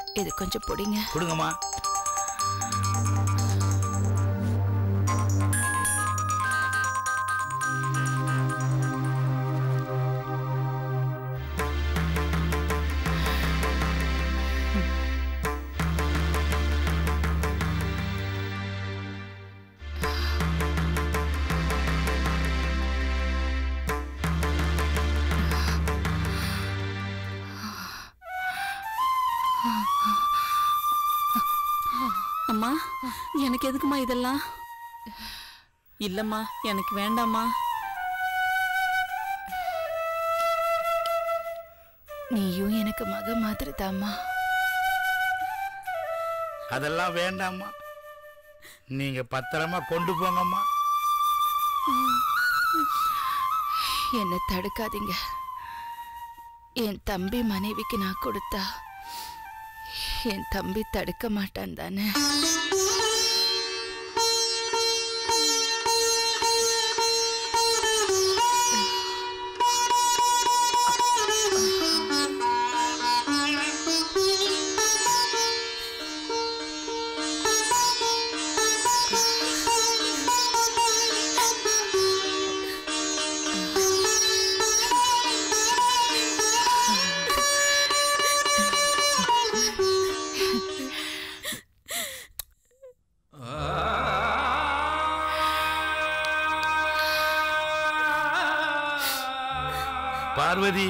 இது கொஞ்சம் பிடிங்க கொடுங்கம்மா அம்மா எனக்கு எதுக்குமா இதெல்லாம் இல்லம்மா எனக்கு வேண்டாம்மா நீயும் எனக்கு மக மாதிரி தாம்மா அதெல்லாம் வேண்டாம்மா நீங்க பத்திரமா கொண்டு போங்கம்மா என்னை தடுக்காதீங்க என் தம்பி மனைவிக்கு நான் கொடுத்தா என் தம்பி தடுக்க மாட்டான் தானே பார்வதி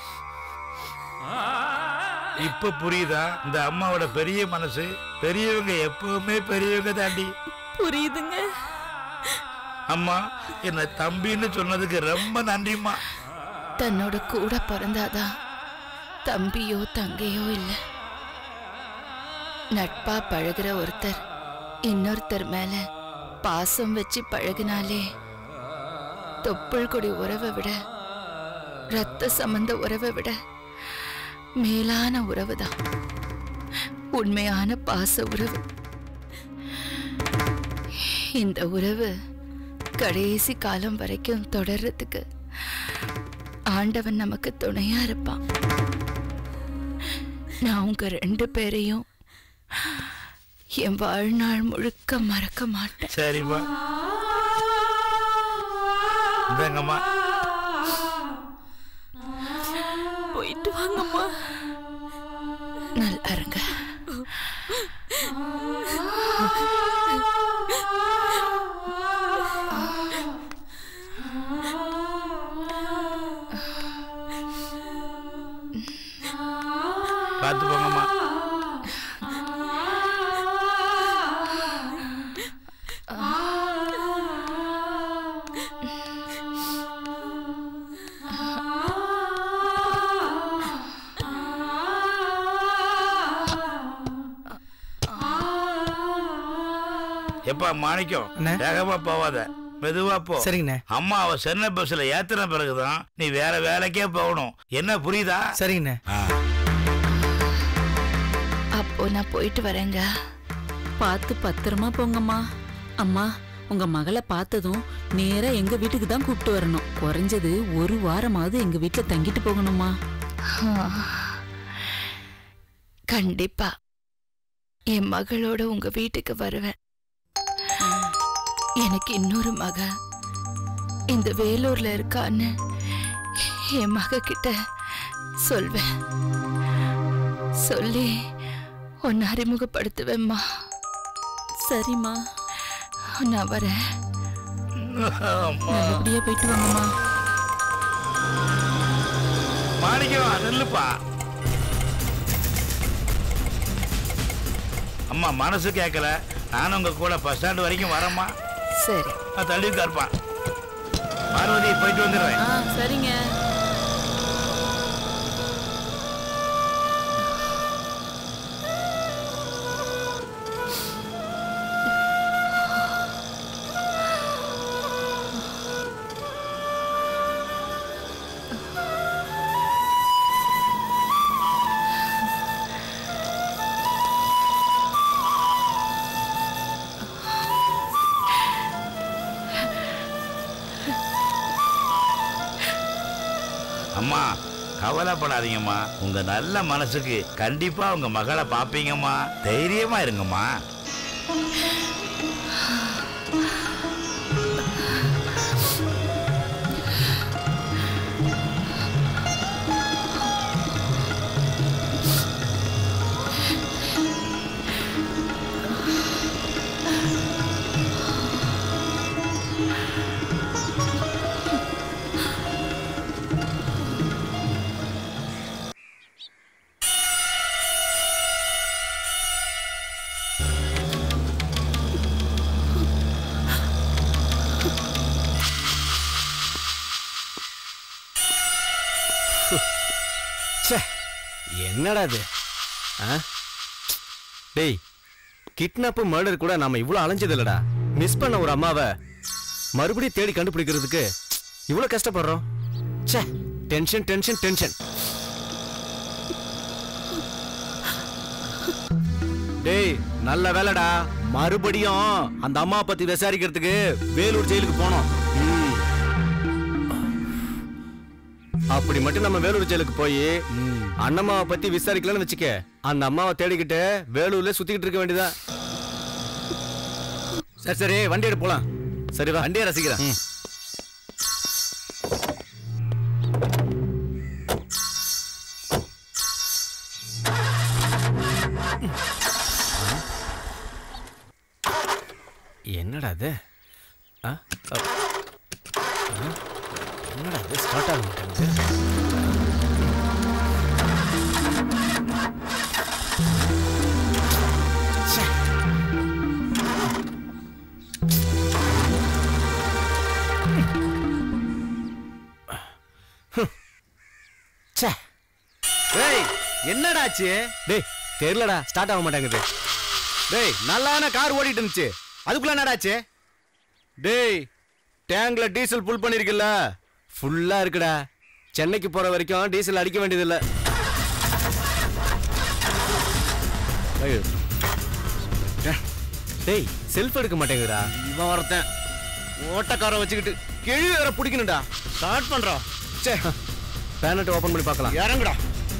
இப்ப புரியுதா இந்த அம்மாவோட பெரிய மனசு பெரியவங்க எப்பவுமே பெரியவங்க தாண்டி புரியுதுங்க அம்மா என்ன தம்பின்னு சொன்னதுக்கு ரொம்ப நன்றிம்மா தன்னோட கூட பிறந்தாதான் தம்பியோ தங்கையோ இல்லை நட்பா பழகுற ஒருத்தர் இன்னொருத்தர் மேல பாசம் வச்சு பழகினாலே தொப்புள் கொடி உறவை விட ரத்த சம்பந்த உறவை விட மேலான உறவு தான் உண்மையான பாச உறவு இந்த உறவு கடைசி காலம் வரைக்கும் தொடர்றதுக்கு ஆண்டவன் நமக்கு துணையா இருப்பான் நான் உங்க ரெண்டு பேரையும் என் வாழ்நாள் முழுக்க மறக்க மாட்டேன் சரிம்மா இந்தாங்கம்மா போயிட்டு வாங்கம்மா நல்லா இருங்க பார்த்து போங்கம்மா எப்பா மாணிக்கம் அண்ணே. வேகமா போவாத மெதுவா போ சரிங்கண்ணே அம்மா அவ சென்னை பஸ்ல ஏத்தின பிறகுதான் நீ வேற வேலைக்கே போகணும் என்ன புரியுதா சரிங்கண்ணே ஆ. அப்போ நான் போயிட்டு வரேங்க பார்த்து பத்திரமா போங்கம்மா அம்மா உங்க மகளை பார்த்ததும் நேரா எங்க வீட்டுக்கு தான் கூப்பிட்டு வரணும் குறைஞ்சது ஒரு வாரமாவது எங்க வீட்டுல தங்கிட்டு போகணுமா கண்டிப்பா என் மகளோட உங்க வீட்டுக்கு வருவேன் எனக்கு இன்னொரு மக இந்த வேலூர்ல இருக்கான்னு என் மக கிட்ட சொல்வேன் சொல்லி உன்னை அறிமுகப்படுத்துவேம்மா சரிம்மா நான் வரேன் அம்மா. நல்லபடியா போயிட்டு வாங்கம்மா மாணிக்கம் நில்லுப்பா அம்மா மனசு கேட்கல நானும் உங்க கூட பஸ் ஸ்டாண்ட் வரைக்கும் வரேம்மா சரி நான் தள்ளி உட்காருப்பான் பார்வதி போயிட்டு வந்துடுறேன் ஆ சரிங்க அம்மா கவலைப்படாதீங்கம்மா உங்க நல்ல மனசுக்கு கண்டிப்பா உங்க மகளை பாப்பீங்கம்மா தைரியமா இருங்கம்மா ச்சே என்னடா இது ஆ? டேய் கிட்னாப்பு மர்டர் கூட நாம இவ்வளவு அலைஞ்சது இல்லடா மிஸ் பண்ண ஒரு அம்மாவை மறுபடியும் தேடி கண்டுபிடிக்கிறதுக்கு இவ்வளவு கஷ்டப்படுறோம் ச்சே டென்ஷன் டென்ஷன் டென்ஷன் டேய் நல்ல வேலைடா மறுபடியும் அந்த அம்மா பத்தி விசாரிக்கிறதுக்கு வேலூர் ஜெயிலுக்கு போனோம் ம். அப்படி மட்டும் நம்ம வேலூர் ஜெயிலுக்கு போய் அண்ணம்மாவை பத்தி விசாரிக்கலன்னு வச்சுக்க அந்த அம்மாவை தேடிக்கிட்டு வேலூர்ல சுத்திக்கிட்டு இருக்க வேண்டியதான் சரி சரி வண்டி எடு போலாம் சரி வா வண்டியை ரசிக்கிறேன் என்னடா இது ஆ? அ, ஆ? என்னடா இது ஸ்டார்ட் ஆக மாட்டேங்குது ச்சே. ஹம். ச்சே. டேய் என்னடா ஆச்சு டேய் தெரியலடா ஸ்டார்ட் ஆக மாட்டேங்குது டேய் நல்லான கார் ஓடிட்டு இருந்துச்சு அதுக்குள்ள என்னடா ஆச்சு டேய் டேங்க்ல டீசல் ஃபுல் பண்ணிருக்குல்ல ஃபுல்லா இருக்குடா சென்னைக்கு போற வரைக்கும் டீசல் அடிக்க வேண்டியதில்ல ஐயோ. டே- டேய் செல்ஃப் எடுக்க மாட்டேங்குதுடா இவன் ஒருத்தன் ஓட்டக்கார வச்சுக்கிட்டு கிழி வேற பிடிக்கணும்டா ஸ்டார்ட் பண்றோம் சே பேனட் ஓபன் பண்ணி பார்க்கலாம் இறங்குடா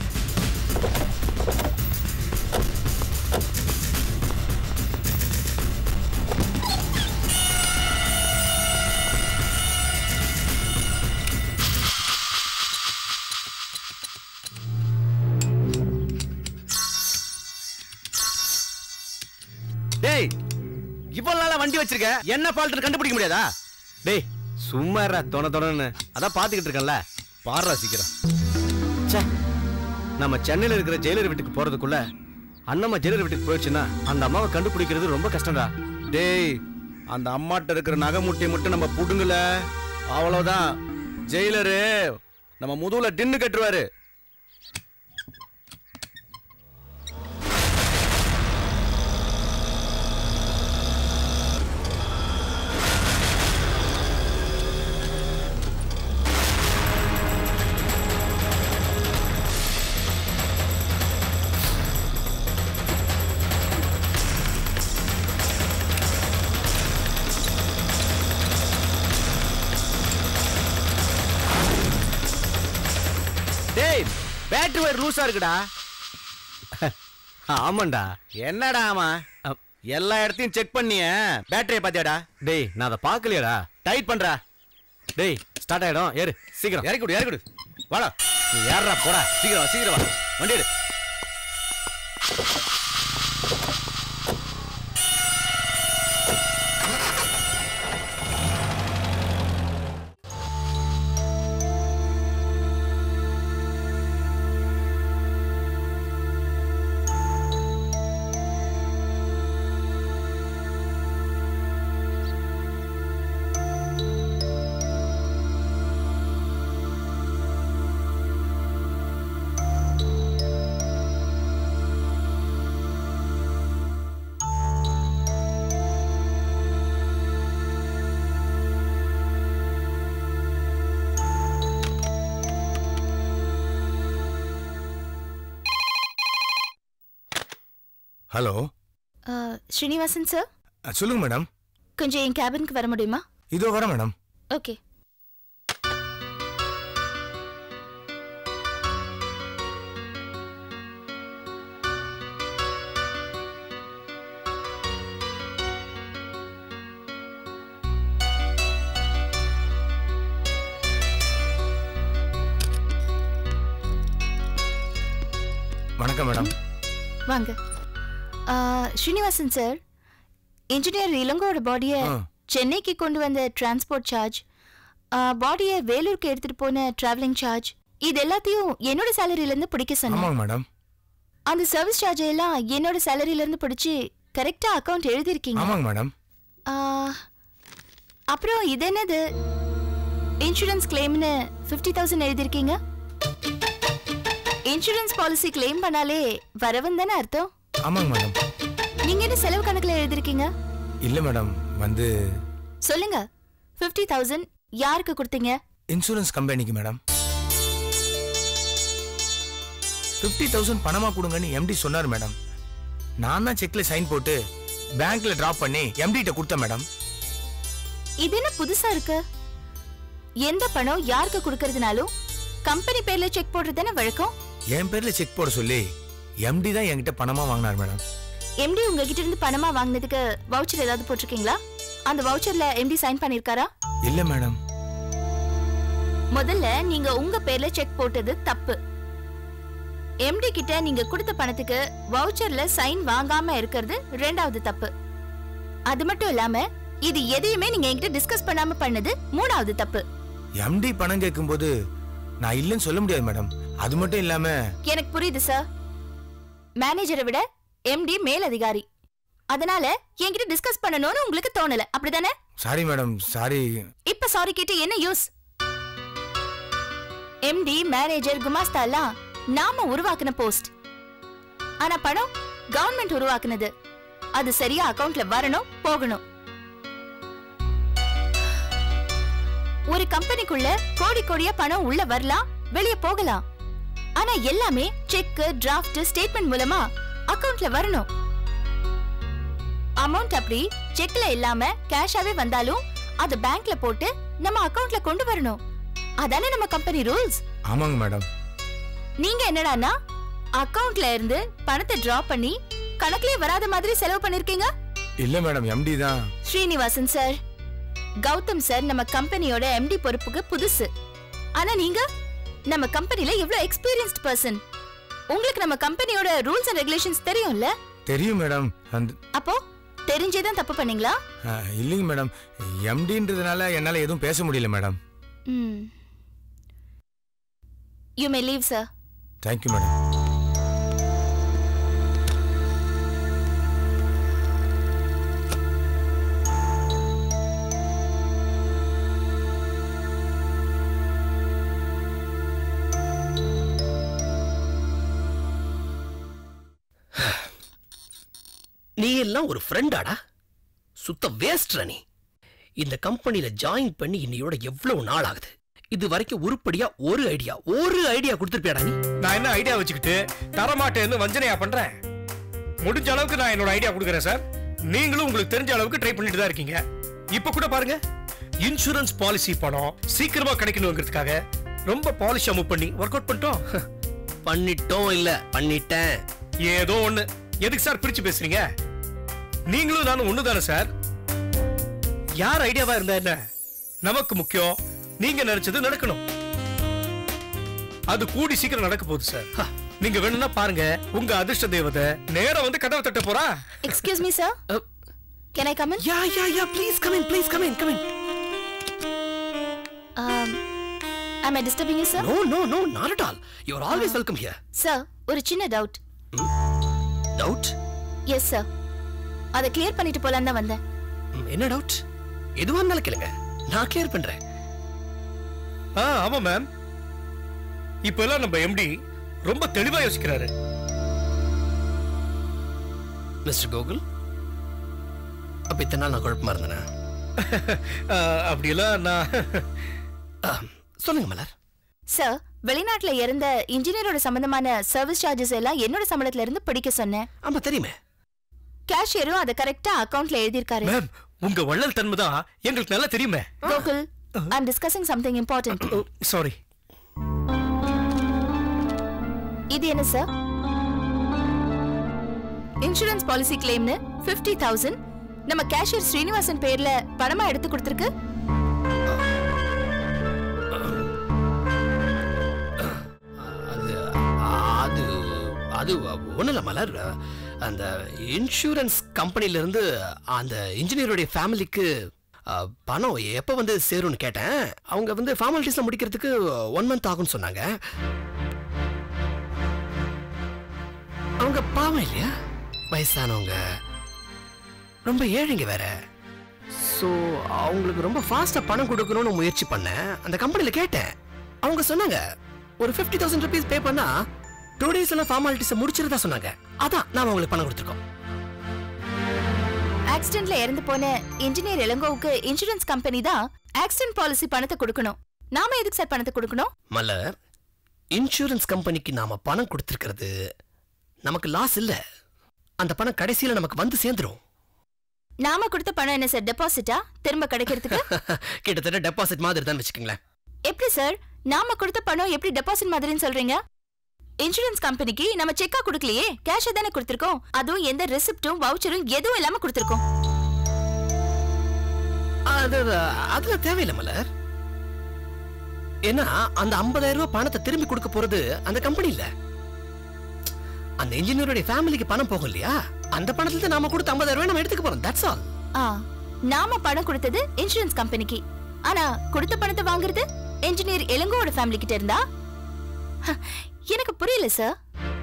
டேய் இவ்வளவு நாளா வண்டி வச்சிருக்க என்ன ஃபால்ட் கண்டுபிடிக்க முடியாதா டேய் சும்மா இருடா தொண தொணன்னு அதான் பாத்துக்கிட்டு இருக்கேன்ல பாடுறா சீக்கிரம் ச்சே நம்ம சென்னையில இருக்கிற ஜெயிலர் வீட்டுக்கு போறதுக்குள்ள அண்ணம்மா ஜெயிலர் வீட்டுக்கு போயிடுச்சுன்னா அந்த அம்மாவை கண்டுபிடிக்கிறது ரொம்ப கஷ்டம்டா டேய் அந்த அம்மாட்ட இருக்கிற நகை முட்டையை மட்டும் நம்ம புடுங்கல அவ்வளவுதான் ஜெயிலரு நம்ம முதுகுல டின்னு கட்டுருவாரு டேய் பேட்டரி ஒயர் லூசா இருக்குடா ஆமாண்டா என்னடா ஆமா எல்லா இடத்தையும் செக் பண்ணிய பேட்டரியை பாத்தியாடா டேய் நான் அதை பார்க்கலையாடா டைட் பண்றா டேய் ஸ்டார்ட் ஆயிடும் ஏறு சீக்கிரம் இறக்கி விடு இறக்கி விடு வாடா நீ ஏறா போடா சீக்கிரம் வா, சீக்கிரம் வா வண்டி எடு ஹலோ ஸ்ரீனிவாசன் சார் அ, சொல்லுங்க மேடம் கொஞ்சம் என் கேபினுக்கு வர முடியுமா இதோ வரேன் மேடம் ஓகே வணக்கம் மேடம் வாங்க ஆ, ஸ்ரீனிவாசன் சார் இன்ஜினியர் இளங்கோட பாடியை ஆ. சென்னைக்கு கொண்டு வந்த டிரான்ஸ்போர்ட் சார்ஜ் பாடியை வேலூருக்கு எடுத்துட்டு போன டிராவலிங் சார்ஜ் இது எல்லாத்தையும் என்னோட சேலரியில இருந்து பிடிக்க சொன்னேன் ஆமாங்க மேடம் அந்த சர்வீஸ் சார்ஜ் எல்லாம் என்னோட சேலரியில இருந்து பிடிச்சு கரெக்டா அக்கவுண்ட் எழுதிருக்கீங்க ஆமாங்க மேடம் ஆ, அப்புறம் இது என்னது இன்சூரன்ஸ் கிளைம்னு ஃபிஃப்டி தௌசண்ட் எழுதிருக்கீங்க இன்சூரன்ஸ் பாலிசி கிளைம் பண்ணாலே வரவன் தானே அர்த்தம் ஆமாங்க மேடம் நீங்க என்ன செலவு கணக்குல எழுதிருக்கீங்க இல்ல மேடம் வந்து சொல்லுங்க ஃபிஃப்டி தௌசண்ட் யாருக்கு கொடுத்தீங்க இன்சூரன்ஸ் கம்பெனிக்கு மேடம் ஃபிஃப்டி தௌசண்ட் பணமா கொடுங்கன்னு எம்டி சொன்னார் மேடம் நான் தான் செக்ல சைன் போட்டு பேங்க்ல டிராப் பண்ணி எம்டி கிட்ட கொடுத்தேன் மேடம் இது என்ன புதுசா இருக்கு எந்த பணம் யாருக்கு கொடுக்கறதுனாலும் கம்பெனி பேர்ல செக் போடுறது தானே வழக்கம் என் பேர்ல செக் போட சொல்லி எம்டி தான் என்கிட்ட பணமா வாங்கினார் மேடம் எம்டி உங்ககிட்ட இருந்து பணமா வாங்கினதுக்கு வவுச்சர் ஏதாவது போட்டிருக்கீங்களா அந்த வவுச்சர்ல எம்டி சைன் பண்ணிருக்காரா இல்ல மேடம் முதல்ல நீங்க உங்க பேர்ல செக் போட்டது தப்பு எம்டி கிட்ட நீங்க கொடுத்த பணத்துக்கு வவுச்சர்ல சைன் வாங்காம இருக்கிறது ரெண்டாவது தப்பு அது மட்டும் இல்லாம இது எதையுமே நீங்க என்கிட்ட டிஸ்கஸ் பண்ணாம பண்ணது மூணாவது தப்பு எம்டி பணம் கேட்கும்போது நான் இல்லைன்னு சொல்ல முடியாது மேடம் அது மட்டும் இல்லாம எனக்கு புரியுது சார் மேனேஜரை விட எம்டி மேல் அதிகாரி அதனால என்கிட்ட டிஸ்கஸ் பண்ணணும்னு உங்களுக்கு தோணல அப்படிதானே சாரி மேடம் சாரி இப்ப சாரி கேட்டு என்ன யூஸ் எம்டி மேனேஜர் குமாஸ்தா எல்லாம் நாம உருவாக்குன போஸ்ட் ஆனா பணம் கவர்மெண்ட் உருவாக்குனது அது சரியா அக்கவுண்ட்ல வரணும் போகணும் ஒரு கம்பெனிக்குள்ள கோடி கோடியா பணம் உள்ள வரலாம் வெளிய போகலாம் ஆனா எல்லாமே செக் டிராஃப்ட் ஸ்டேட்மெண்ட் மூலமா அக்கவுண்ட்ல வரணும் அமௌண்ட் அப்படி செக்ல இல்லாம கேஷாவே வந்தாலும் அது பேங்க்ல போட்டு நம்ம அக்கவுண்ட்ல கொண்டு வரணும் அதானே நம்ம கம்பெனி ரூல்ஸ் ஆமாங்க மேடம் நீங்க என்னடான்னா அக்கவுண்ட்ல இருந்து பணத்தை டிரா பண்ணி கணக்குலயே வராத மாதிரி செலவு பண்ணிருக்கீங்க இல்ல மேடம் எம்டி தான் ஸ்ரீனிவாசன் சார் கௌதம் சார் நம்ம கம்பெனியோட எம்டி பொறுப்புக்கு புதுசு ஆனா நீங்க நம்ம கம்பெனில எவ்வளவு எக்ஸ்பீரியன்ஸ்ட் பர்சன் உங்களுக்கு நம்ம கம்பெனியோட ரூல்ஸ் அண்ட் ரெகுலேஷன்ஸ் தெரியும்ல தெரியும் மேடம் அந்த அப்போ தெரிஞ்சேதான் தப்பு பண்ணீங்களா அஹ், இல்லைங்க மேடம் எம்டின்றதுனால என்னால எதுவும் பேச முடியல madam you may leave sir thank you madam நீ எல்லாம் ஒரு ஃப்ரெண்டாடா சுத்த வேஸ்ட்ரா நீ இந்த கம்பெனில ஜாயின் பண்ணி இன்னையோட எவ்வளவு நாள் ஆகுது இது வரைக்கும் உருப்படியா ஒரு ஐடியா ஒரு ஐடியா கொடுத்துருப்பியாடா நீ நான் என்ன ஐடியா வச்சுக்கிட்டு தரமாட்டேன்னு வஞ்சனையா பண்றேன் முடிஞ்ச அளவுக்கு நான் என்னோட ஐடியா கொடுக்குறேன் சார் நீங்களும் உங்களுக்கு தெரிஞ்ச அளவுக்கு ட்ரை பண்ணிட்டு தான் இருக்கீங்க இப்ப கூட பாருங்க இன்சூரன்ஸ் பாலிசி பணம் சீக்கிரமா கிடைக்கணுங்கிறதுக்காக ரொம்ப பாலிஷா மூவ் பண்ணி ஒர்க் அவுட் பண்ணிட்டோம் பண்ணிட்டோம் இல்ல பண்ணிட்டேன் ஏதோ ஒண்ணு எதுக்கு சார் பிரிச்சு பேசுறீங்க நீங்களும் நானும் ஒண்ணு தானே சார் யார் ஐடியாவா இருந்தா என்ன நமக்கு முக்கியம் நீங்க நினைச்சது நடக்கணும் அது கூடி சீக்கிரம் நடக்க போகுது சார் ஹ, நீங்க வேணும்னா பாருங்க உங்க அதிர்ஷ்ட தேவதை நேரா வந்து கதவை தட்ட போறா excuse me sir ah, can I come in yeah yeah yeah please come in please come in come in am i disturbing you sir no no no not at all you are always welcome here sir ஒரு சின்ன doubt doubt yes sir அதை clear பண்ணிட்டு போலாம் தான் வந்தேன் என்ன doubt எதுவா இருந்தாலும் கேளுங்க நான் கிளியர் பண்றேன் ஆ ஆமா மேம் இப்ப எல்லாம் நம்ம எம்டி ரொம்ப தெளிவா யோசிக்கிறாரு மிஸ்டர் கோகுல் அப்ப இத்தனை நாள் நான் குழப்பமா இருந்தேனா ஆ, அப்படியெல்லாம் நான் அஹ், சொல்லுங்க மலர் சார் வெளிநாட்டுல இறந்த இன்ஜினியரோட சம்பந்தமான சர்வீஸ் சார்ஜஸ் எல்லாம் என்னோட சம்பளத்துல இருந்து பிடிக்க சொன்னேன் ஆமா தெரியுமே கேஷியரும் அதை கரெக்டா அக்கவுண்ட்ல எழுதியிருக்காரு மேம் உங்க வள்ளல் தன்மை தான் எங்களுக்கு நல்லா தெரியுமே Gokul I am discussing something important sorry இது என்ன சார் இன்சூரன்ஸ் பாலிசி கிளைம்னு ஃபிஃப்டி தௌசண்ட் நம்ம கேஷியர் ஸ்ரீனிவாசன் பேர்ல பணமா எடுத்து கொடுத்துருக்கு அது அது அது ஒன்றும் இல்லை மலர் அந்த இன்சூரன்ஸ் கம்பெனிலேருந்து அந்த இன்ஜினியருடைய ஃபேமிலிக்கு அஹ், பணம் எப்போ வந்து சேரும்னு கேட்டேன் அவங்க வந்து ஃபார்மாலிட்டிஸில் முடிக்கிறதுக்கு ஒன் மந்த் ஆகும்னு சொன்னாங்க அவங்க பாவம் இல்லையா வயசானவங்க ரொம்ப ஏழைங்க வேற ஸோ அவங்களுக்கு ரொம்ப ஃபாஸ்ட்டாக பணம் கொடுக்கணும்னு முயற்சி பண்ணேன் அந்த கம்பெனியில் கேட்டேன் அவங்க சொன்னாங்க ஒரு ஃபிஃப்டி தௌசண்ட் ருபீஸ் பே பண்ணா டூ டேஸ் எல்லாம் ஃபார்மாலிட்டிஸை முடிச்சிருந்தா சொன்னாங்க அதான் நாம அவங்களுக்கு பணம் கொடுத்துருக்கோம் ஆக்சிடென்ட்ல இறந்து போன இன்ஜினியர் இளங்கோவுக்கு இன்சூரன்ஸ் கம்பெனி தான் ஆக்சிடென்ட் பாலிசி பணத்தை கொடுக்கணும் நாம எதுக்கு சார் பணத்தை கொடுக்கணும் மலர் இன்சூரன்ஸ் கம்பெனிக்கு நாம பணம் கொடுத்துருக்கிறது நமக்கு லாஸ் இல்ல அந்த பணம் கடைசியில நமக்கு வந்து சேர்ந்துரும் நாம கொடுத்த பணம் என்ன சார் டெபாசிட்டா திரும்ப கிடைக்கிறதுக்கு கிட்டத்தட்ட டெபாசிட் மாதிரி தான் வச்சுக்கோங்களேன் எப்படி சார் நாம கொடுத்த பணம் எப்படி டெபாசிட் மாதிரின்னு சொல்றீங்க இன்சூரன்ஸ் கம்பெனிக்கு நம்ம செக்கா கொடுக்கலையே கேஷ் தானே கொடுத்திருக்கோம் அதுவும் எந்த ரெசிப்டும் வவுச்சரும் எதுவும் இல்லாம கொடுத்திருக்கோம் அது அதுல தேவையில்லை மலர் ஏன்னா அந்த 50000 ரூபாய் பணத்தை திரும்பி கொடுக்க போறது அந்த கம்பெனி இல்ல அந்த இன்ஜினியருடைய ஃபேமிலிக்கு பணம் போகும் இல்லையா அந்த பணத்துல தான் நாம கொடுத்த 50000 ரூபாய் நம்ம எடுத்துக்க போறோம் தட்ஸ் ஆல் ஆ நாம பணம் கொடுத்தது இன்சூரன்ஸ் கம்பெனிக்கு ஆனா கொடுத்த பணத்தை வாங்குறது இன்ஜினியர் இளங்கோவோட ஃபேமிலி கிட்ட இருந்தா ஹ, எனக்கு புரியல சார்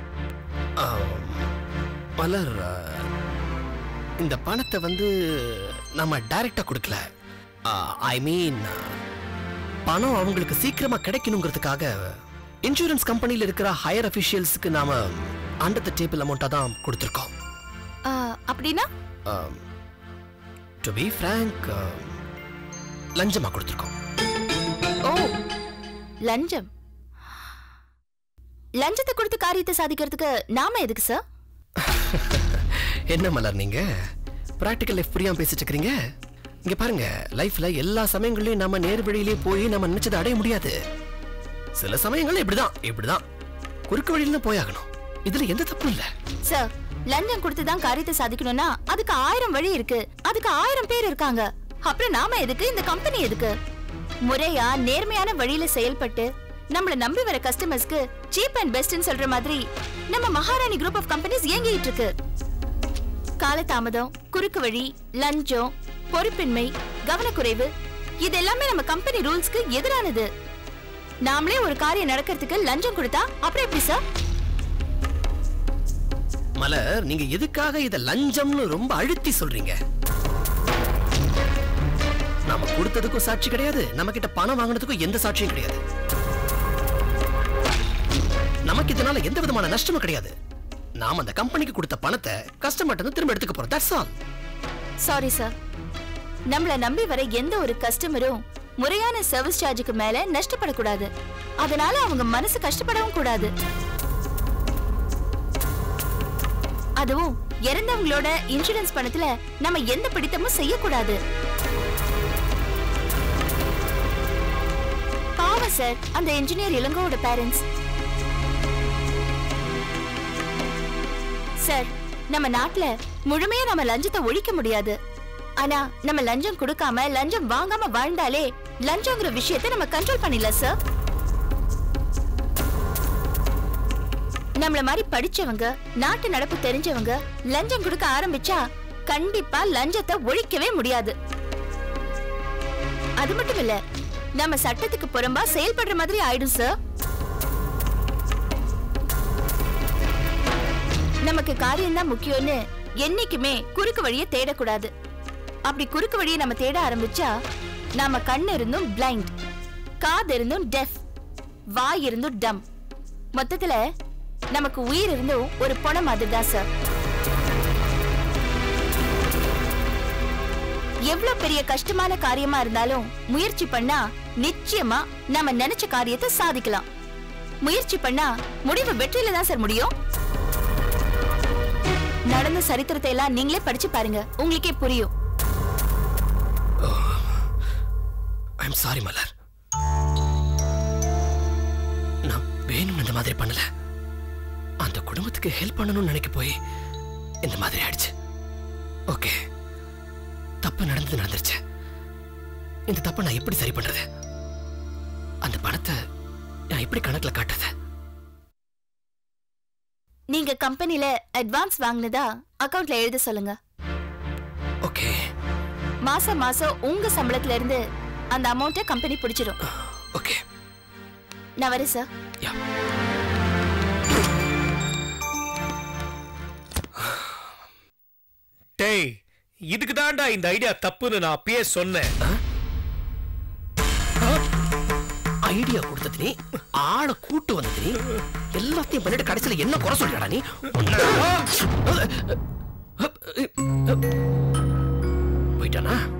மலர் ஆ, இந்த பணத்தை வந்து நம்ம டைரக்டா கொடுக்கல ஐ மீன் பணம் அவங்களுக்கு சீக்கிரமா கிடைக்கணுங்கிறதுக்காக இன்சூரன்ஸ் கம்பெனியில் இருக்கிற ஹையர் அஃபிஷியல்ஸ்க்கு நாம அண்டர் த டேபிள் அமௌண்ட்டாக தான் கொடுத்துருக்கோம் ஆ, அப்படின்னா டு பி ஃப்ரேங்க் லஞ்சமா கொடுத்துருக்கோம் ஓ லஞ்சம் லஞ்சத்தை கொடுத்து காரியத்தை சாதிக்கிறதுக்கு நாம எதுக்கு சார் என்ன மலர் நீங்க பிராக்டிக்கல் லைஃப் புரியாம பேசிட்டு இருக்கீங்க இங்க பாருங்க லைஃப்ல எல்லா சமயங்களையும் நம்ம நேர் வழியிலே போய் நம்ம நினைச்சதை அடைய முடியாது சில சமயங்கள் இப்படிதான் இப்படிதான் குறுக்கு வழியில தான் போயாகணும் இதுல எந்த தப்பும் இல்ல சார் லஞ்சம் கொடுத்து தான் காரியத்தை சாதிக்கணும்னா அதுக்கு ஆயிரம் வழி இருக்கு அதுக்கு ஆயிரம் பேர் இருக்காங்க அப்புறம் நாம எதுக்கு இந்த கம்பெனி எதுக்கு முறையா நேர்மையான வழியில செயல்பட்டு நம்மள நம்பி வர கஸ்டமர்ஸ்க்கு சீப் அண்ட் பெஸ்ட்னு சொல்ற மாதிரி நம்ம மகாராணி குரூப் ஆஃப் கம்பெனிஸ் இயங்கிட்டு இருக்கு காலதாமதம் குறுக்கு வழி லஞ்சம் பொறுப்பின்மை கவனக்குறைவு இது எல்லாமே நம்ம கம்பெனி ரூல்ஸ்க்கு எதிரானது நாமளே ஒரு காரியம் நடக்கிறதுக்கு லஞ்சம் கொடுத்தா அப்புறம் எப்படி சார் மலர் நீங்க எதுக்காக இத லஞ்சம்னு ரொம்ப அழுத்தி சொல்றீங்க நாம கொடுத்ததுக்கும் சாட்சி கிடையாது நம்ம கிட்ட பணம் வாங்கினதுக்கும் எந்த சாட்சியும் கிடையாது நமக்கு இதனால எந்த விதமான நஷ்டமும் கிடையாது நாம அந்த கம்பெனிக்கு கொடுத்த பணத்தை கஸ்டமர்ட்ட இருந்து திரும்ப எடுத்துக்க போறோம் தட்ஸ் ஆல் சாரி சார் நம்மள நம்பி வர எந்த ஒரு கஸ்டமரும் முறையான சர்வீஸ் சார்ஜுக்கு மேல நஷ்டப்படக்கூடாது அதனால அவங்க மனசு கஷ்டப்படவும் கூடாது அதுவும் இறந்தவங்களோட இன்சூரன்ஸ் பணத்துல நம்ம எந்த பிடித்தமும் செய்யக்கூடாது பாவம் சார் அந்த இன்ஜினியர் இளங்கோவோட பேரண்ட்ஸ் சார் நம்ம நாட்டுல முழுமையா நம்ம லஞ்சத்தை ஒழிக்க முடியாது ஆனா நம்ம லஞ்சம் கொடுக்காம லஞ்சம் வாங்காம வாழ்ந்தாலே லஞ்சங்கிற விஷயத்தை நம்ம கண்ட்ரோல் பண்ணிடலாம் சார் நம்மள மாதிரி படிச்சவங்க நாட்டு நடப்பு தெரிஞ்சவங்க லஞ்சம் கொடுக்க ஆரம்பிச்சா கண்டிப்பா லஞ்சத்தை ஒழிக்கவே முடியாது அது மட்டும் இல்ல நம்ம சட்டத்துக்கு புறம்பா செயல்படுற மாதிரி ஆயிடும் சார் நமக்கு காரியம் தான் முக்கியம்னு என்னைக்குமே குறுக்கு வழியை தேடக்கூடாது அப்படி குறுக்கு வழியை நம்ம தேட ஆரம்பிச்சா நாம கண் இருந்தும் பிளைண்ட் காது இருந்தும் டெஃப் வாய் இருந்தும் டம் மொத்தத்துல நமக்கு உயிர் இருந்தும் ஒரு பொண மாதிரி தான் சார் எவ்வளவு பெரிய கஷ்டமான காரியமா இருந்தாலும் முயற்சி பண்ணா நிச்சயமா நம்ம நினைச்ச காரியத்தை சாதிக்கலாம் முயற்சி பண்ணா முடிவு வெற்றியில தான் சார் முடியும் நடந்த சரித்திரத்தை எல்லாம் நீங்களே படிச்சு பாருங்க உங்களுக்கே புரியும் ஐம் சாரி மலர் நான் வேணும் இந்த மாதிரி பண்ணல அந்த குடும்பத்துக்கு ஹெல்ப் பண்ணணும்னு நினைக்க போய் இந்த மாதிரி ஆயிடுச்சு ஓகே தப்பு நடந்தது நடந்துருச்சு இந்த தப்பை நான் எப்படி சரி பண்றது அந்த பணத்தை நான் எப்படி கணக்குல காட்டுறது நீங்க கம்பெனில அட்வான்ஸ் வாங்கினதா அக்கவுண்ட்ல எழுத சொல்லுங்க ஓகே மாசம் மாசம் உங்க சம்பளத்துல இருந்து அந்த அமௌண்ட்டை கம்பெனி பிடிச்சிடும் ஓகே நான் வரேன் சார் யா டேய் இதுக்கு தான்டா இந்த ஐடியா தப்புன்னு நான் அப்பயே சொன்னேன் ஐடியா கொடுத்தது நீ ஆளை கூட்டு வந்தது நீ எல்லாத்தையும் பண்ணிட்டு கடைசியில என்ன குறை சொல்லியாடா நீ போயிட்டானா